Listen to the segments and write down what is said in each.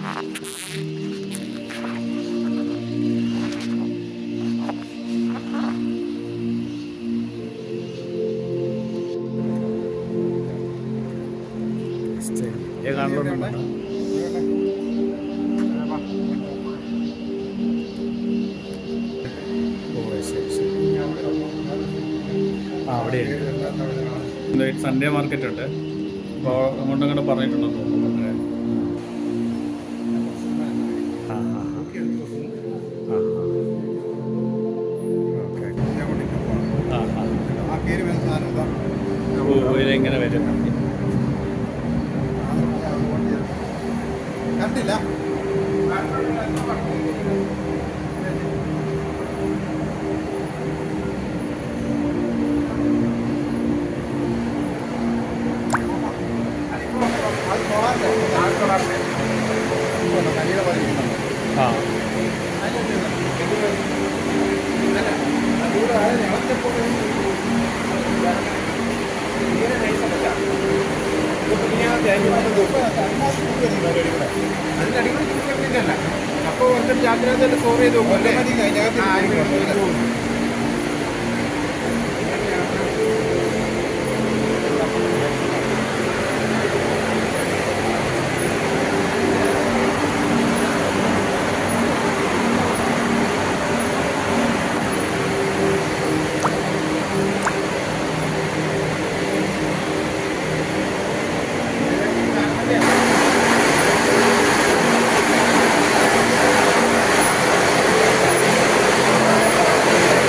ഏ കാണലുണ്ടോ ഓ ശരി ശരി ആ അവിടെ സൺഡേ മാർക്കറ്റ് ഉണ്ട് അപ്പോൾ അങ്ങോട്ടും ഇങ്ങോട്ട് പറഞ്ഞിട്ടുണ്ടെന്ന് തോന്നുന്നു അല്ലേ? ആ ആ ആ. ആ ആ. ഓക്കെ ആ ആ ഓ ഇതെങ്ങനെ വരും കണ്ടില്ല ആ അപ്പോൾ ഒന്നും ജാഗ്രത സ്റ്റോർ ചെയ്ത് നോക്കും അല്ലേ ആ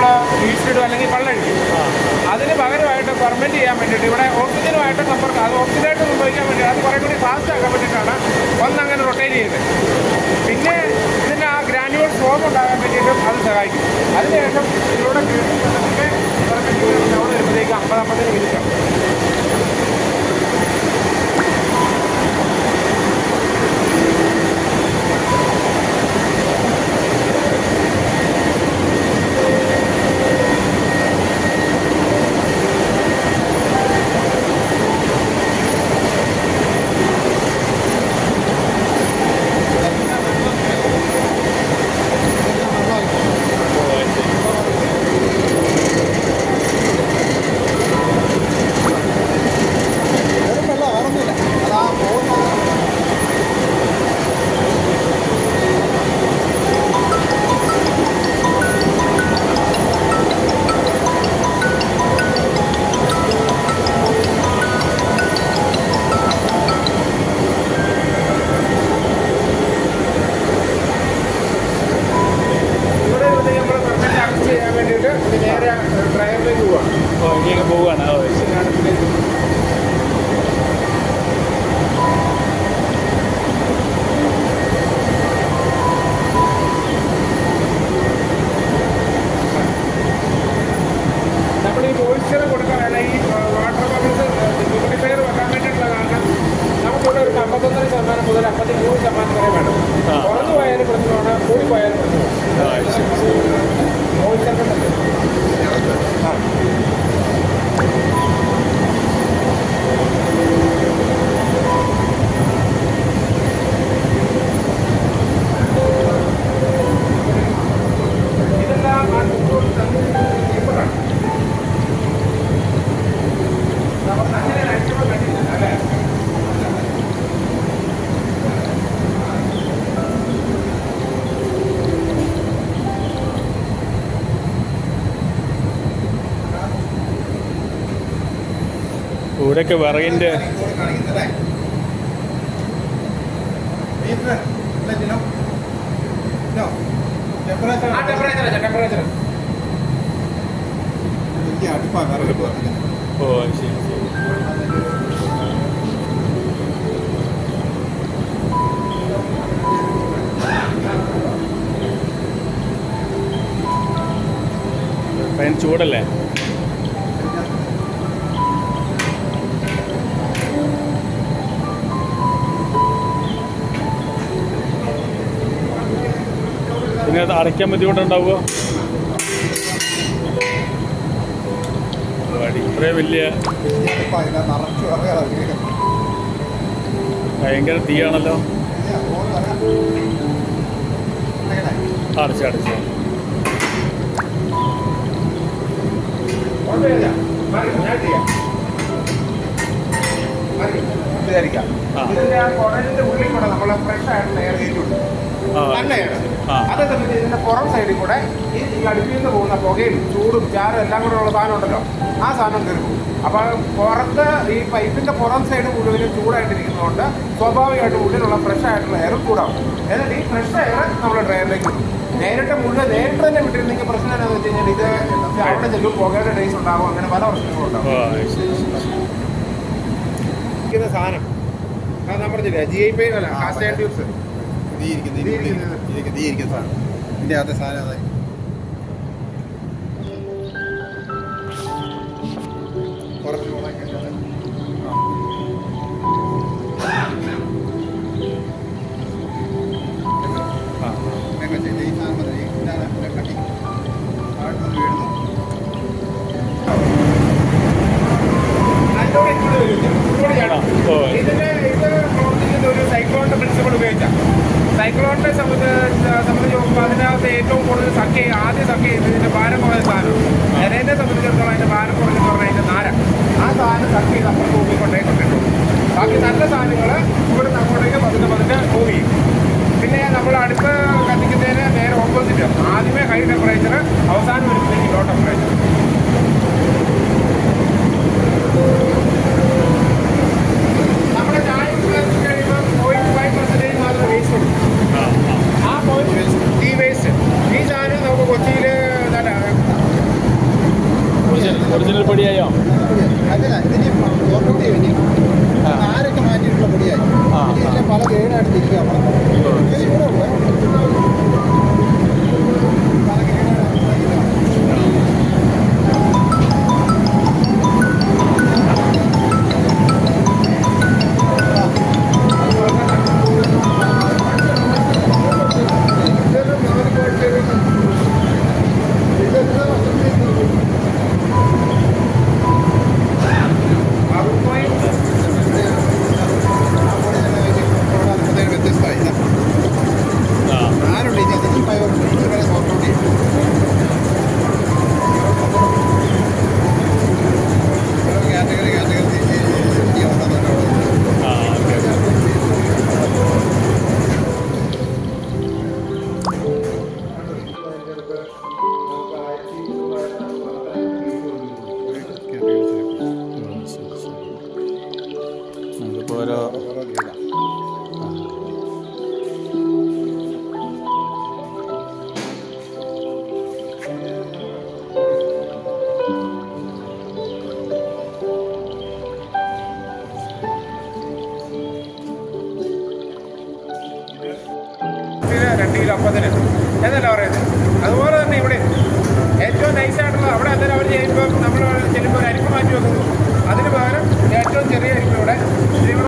ഈസ്റ്റിടും അല്ലെങ്കിൽ വെള്ളമടിക്കും അതിന് പകരമായിട്ട് ഫെർമെന്റ് ചെയ്യാൻ വേണ്ടിയിട്ട് ഇവിടെ ഓക്സിജനുമായിട്ട് സമ്പർക്കം അത് ഓക്സിജനായിട്ട് സംഭവിക്കാൻ വേണ്ടി അത് കുറേ കൂടി ഫാസ്റ്റ് ആക്കാൻ വേണ്ടിയിട്ടാണ് ഒന്ന് അങ്ങനെ റൊട്ടേറ്റ് ചെയ്യുന്നത് പിന്നെ ഇതിന് ആ ഗ്രാനുവൽ ഫോം ഉണ്ടാകാൻ വേണ്ടിയിട്ടും അത് സഹായിക്കും അതിനുശേഷം ഇതിലൂടെ ഫെർമെന്റ് അവിടെ വരുമ്പോഴത്തേക്ക് അമ്പത് അമ്പതിന് മിനിറ്റ് ഇവിടെ ഇരുന്ന് നമ്മൾ ഫെർമെന്റ് അറസ്റ്റ് ചെയ്യാൻ വേണ്ടിയിട്ട് ഇത് നേരെ ഡ്രയറിലേക്ക് പോവാം ഓ ഇനിയൊക്കെ പോവുകയാണ് ഓ ശരി അടുപ്പിലേക്ക് നമ്മൾ ഈ മോയ്സ്ചർ കൊടുക്കാനാണ് ഈ വാട്ടർ ബബിൾസ് ഹ്യൂമിഡിഫയർ വെക്കാൻ വേണ്ടിയിട്ടുള്ള കാരണം നമുക്കിവിടെ ഒരു അമ്പത്തൊന്നര ശതമാനം മുതൽ അമ്പത്തി മൂന്ന് ശതമാനം വരെ വേണം ആ. കുറഞ്ഞു പോയാലും പ്രശ്നമാണ് കൂടി പോയാലും പ്രശ്നമാണ് ആ ശരി മോയ്സ്ചർ കൊണ്ടല്ലേ ആ ഇതെല്ലാം ആ ചുറ്റോട് തന്നെ ഇപ്പോഴാണ് നമുക്ക് അങ്ങനെ അയച്ചപ്പോൾ കണ്ടില്ല അല്ലേ ഇവിടെയൊക്കെ വിറകിൻ്റെ ആ ടെമ്പറേച്ചർ ടെമ്പറേച്ചർ ഓ ശരി ശരി ഫാൻ ചൂടല്ലേ പിന്നെ അത് അടയ്ക്കാൻ ബുദ്ധിമുട്ടുണ്ടാവുമോ ഇത്രയും വലിയ ഭയങ്കര തീയാണല്ലോ അടച്ചു അടച്ചു കുഴപ്പമില്ല മതി ഞാൻ ചെയ്യാം മതി വിചാരിക്കാം ആ. ഇതിന്റെ ആ കുടലിന്റെ ഉള്ളിൽ കൂടെ നമ്മൾ ഫ്രഷ് ആയിട്ടുള്ള എയർ കയറ്റുണ്ട് ആ നല്ലതാണ് ആ. അത് എന്നിട്ട് ഇതിന്റെ പുറം സൈഡിൽ കൂടെ ഈ ഈ അടുപ്പിൽ നിന്ന് പോകുന്ന പുകയും ചൂടും ചാരും എല്ലാം കൂടെ ഉള്ള സാധനം ഉണ്ടല്ലോ ആ സാധനം തീർക്കും അപ്പൊ പുറത്ത് ഈ പൈപ്പിന്റെ പുറം സൈഡ് മുഴുവനും ചൂടായിട്ടിരിക്കുന്നതുകൊണ്ട് സ്വാഭാവികമായിട്ടും ഉള്ളിലുള്ള ഫ്രഷ് ആയിട്ടുള്ള എയറും ചൂടാവും എന്നിട്ട് ഈ ഫ്രഷ് എയർ നമ്മൾ ഡ്രയറിലേക്ക് വിടും നേരിട്ട് മുഴുവൻ നേരിട്ട് തന്നെ വിട്ടിരുന്നെങ്കിൽ പ്രശ്നം എന്താണെന്ന് വെച്ച് കഴിഞ്ഞാൽ ഇത് അവിടെ ചെല്ലും പുകയുടെ ഡേയ്സ് ഉണ്ടാകും അങ്ങനെ പല പ്രശ്നങ്ങളും ഉണ്ടാകും ഓ ശരി ശരി ശരി ഇരിക്കുന്ന സാധനം അത് നമ്മൾ ജി ഐ പി അല്ല ആ, കാസ്റ്റ് ആൻഡ് ട്യൂബ്സ് ഇതിന്റെ അകത്തെ സാധനം അതായി പുറത്ത് ഓണാക്കിയിട്ടുണ്ട്. ആ ഇതൊക്കെ ചെയ്ത് ഈ സാധനം മതി. ഇതാണ് ഇതിന്റെ cutting. താഴോട്ട് വീഴുന്നു. അതിലൂടെ ഇങ്ങോട്ട് വരും ഇത്. ഇങ്ങോട്ട് ചാടും. ഓ ഇതിന്റെ ഇത് പ്രവർത്തിക്കുന്ന ഒരു സൈക്ലോണിന്റെ പ്രിൻസിപ്പിൾ ഉപയോഗിച്ചാണ് സൈക്ലോണിനെ സംബന്ധിച്ച് സംബന്ധിച്ച് നോക്കുമ്പോൾ അതിനകത്ത് ഏറ്റവും കൂടുതൽ സഖ്യ ആദ്യ സഖ്യ ചെയ്യുന്നത് ഇതിന്റെ ഭാരം കുറഞ്ഞ സാധനം ജനേനെ സംബന്ധിച്ചിടത്തോളം അതിന്റെ ഭാരം കുറഞ്ഞെന്ന് പറഞ്ഞാൽ അതിന്റെ നാര ആ സാധനം സഖ്യ ചെയ്ത് നമ്മൾ ഭൂമി കൊണ്ടേ കൊണ്ടിട്ടു ബാക്കി നല്ല സാധനങ്ങൾ ഇവിടെ നമ്മളുടെ പതിന് പതിന് മൂവ് ചെയ്യും പിന്നെ നമ്മൾ അടുപ്പ് കത്തിക്കുന്നതിന് നേരെ ഓപ്പോസിറ്റ് ആദ്യമേ ഹൈ ടെമ്പറേച്ചർ അവസാനം വരുമ്പോഴത്തേക്ക് ലോ ടെമ്പറേച്ചർ നമ്മുടെ ചായ ഉപയോഗിച്ച് കഴിയുമ്പോൾ പോയിന്റ് ഫൈവ് പെർസെൻറ്റേജ് മാത്രമേ വേസ്റ്റ് ഉള്ളൂ ആ ആ ആ പോയിന്റ് ഈ വേസ്റ്റ് ഈ സാധനം അല്ലല്ല ഇതിന് ഓർമ്മ ഇനി ആ. ആരൊക്കെ മാറ്റിയിട്ടുള്ള പൊടിയായി ആ, ഇനി ഇതിനെ പല ഗ്രേഡായിട്ട് തിരിക്കുക നമ്മൾ ഇത് ഇവിടെ ഉണ്ട്. പല ഗ്രേഡായിട്ട് തിരിക്കുക. ഇതൊരു മാനുഫാക്ചറിംഗ് ഇതെല്ലാം വർഷത്തിൽ വ്യത്യസ്തമായി ആ നാലുണ്ട് ഇനി അതിന് ഫൈബർ ഉണ്ട് ഇങ്ങനെ സോഫ്റ്റ് ചെയ്യും കാറ്റഗറി കാറ്റഗറി തിരിച്ച് ആ ഓക്കെ അതിപ്പോൾ ഓരോ ഇതിന് രണ്ട് കിലോ അപ്പത്തിന് എന്നല്ല പറയുന്നത് അതുപോലെ തന്നെ ഇവിടെ ഏറ്റവും നൈസായിട്ടുള്ള അവിടെ അന്നേരം അവർ ചെയ്യുമ്പോൾ നമ്മൾ ചെല്ലുമ്പോൾ ഒരു അരിപ്പ് മാറ്റി വെക്കുന്നു അതിന് പകരം ഏറ്റവും ചെറിയ അരിപ്പ് ഇവിടെ ഇതിവിടെ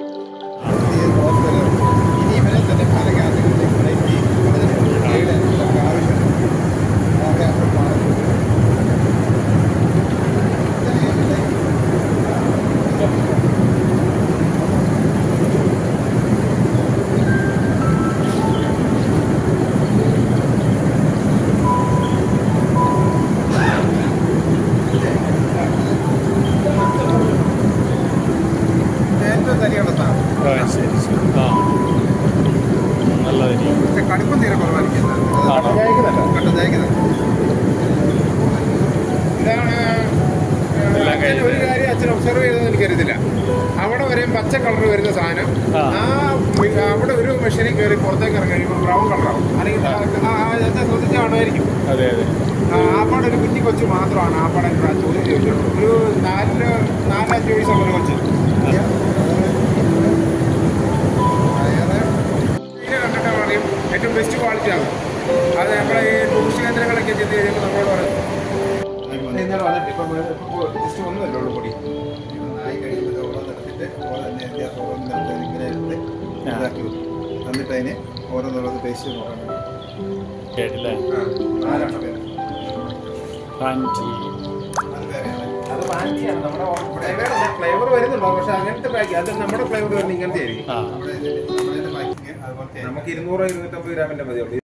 ഇനി ഇവരെ തന്നെ പല കാറ്റഗറി ആവശ്യം ഏറ്റവും തരിയുള്ള സാധനം ആ ശരി ശരി ആ നല്ലതായിരിക്കും പക്ഷെ കടുപ്പം തീരെ കുറവായിരിക്കും ആണോ? കട്ട തേക്കുന്നത് ഇതാണ് എല്ലാം അച്ഛൻ കഴിഞ്ഞു. ഒരു കാര്യം അച്ഛൻ ഒബ്സർവ് ചെയ്തതെന്ന് എനിക്കറിയത്തില്ല അവിടെ വരെ പച്ച കളർ വരുന്ന സാധനം ആ. ആ മി- അവിടെ ഒരു മെഷീനിൽ കയറി പുറത്തേക്ക് ഇറങ്ങി കഴിയുമ്പോൾ ബ്രൗൺ കളറാവും അല്ലെങ്കിൽ ആ- ആ അച്ഛൻ ശ്രദ്ധിച്ച കാണുമായിരിക്കും അതെ അതെ ആപ്പാടെ ഒരു കുഞ്ഞി കൊച്ചു മാത്രമാണ് ആപ്പാടെ ഇവിടെ ചോദ്യം ചോദിച്ചുള്ളൂ ഒരു നാലിന് നാലഞ്ച് വയസ്സുള്ള ഒരു കൊച്ച് ഇതിനെ കണ്ടിട്ട് പറയും ഏറ്റവും ബെസ്റ്റ് ക്വാളിറ്റി ആണ് അത് നമ്മളെ ഈ ടൂറിസ്റ്റ് കേന്ദ്രങ്ങളൊക്കെ ചെന്ന് കഴിയുമ്പോൾ നമ്മളോട് പറയും ഇന്നലെ വന്നിട്ട് ഇപ്പം ജസ്റ്റ് ഒന്നുമല്ലേ ഉള്ളൂ പൊടി ആയി കഴിയുമ്പോൾ ഓരോ തരത്തിൻ്റെ ഓരോ വ്യത്യാസം ഓരോ തരത്തിൽ ഇങ്ങനെ എടുത്ത് ഇതാക്കി വെക്കും എന്നിട്ട് അതിന് ഓരോന്നോരോന്ന് ടേസ്റ്റ് നോക്കാൻ വേണ്ടി കേട്ടില്ലേ നാലാണ് പേര് കാഞ്ചി അത് വേറെയാണ് അത് വാങ്ങിയാണ് നമ്മുടെ ഫ്ലേവർ വരുന്നുണ്ടോ പക്ഷെ അങ്ങനത്തെ പാക്ക് അത് നമ്മുടെ ഫ്ലേവർ വരുന്ന ഇങ്ങനത്തെ ആയിരിക്കും ആ നമ്മുടെ ഇതിൻ്റെ നമ്മുടെ ഇതിൻ്റെ പാക്കിങ് അതുപോലെ തന്നെ നമുക്ക് ഇരുന്നൂറ് ഇരുന്നൂറ്റമ്പത് ഗ്രാമിന്റെ മതിയുള്ളൂ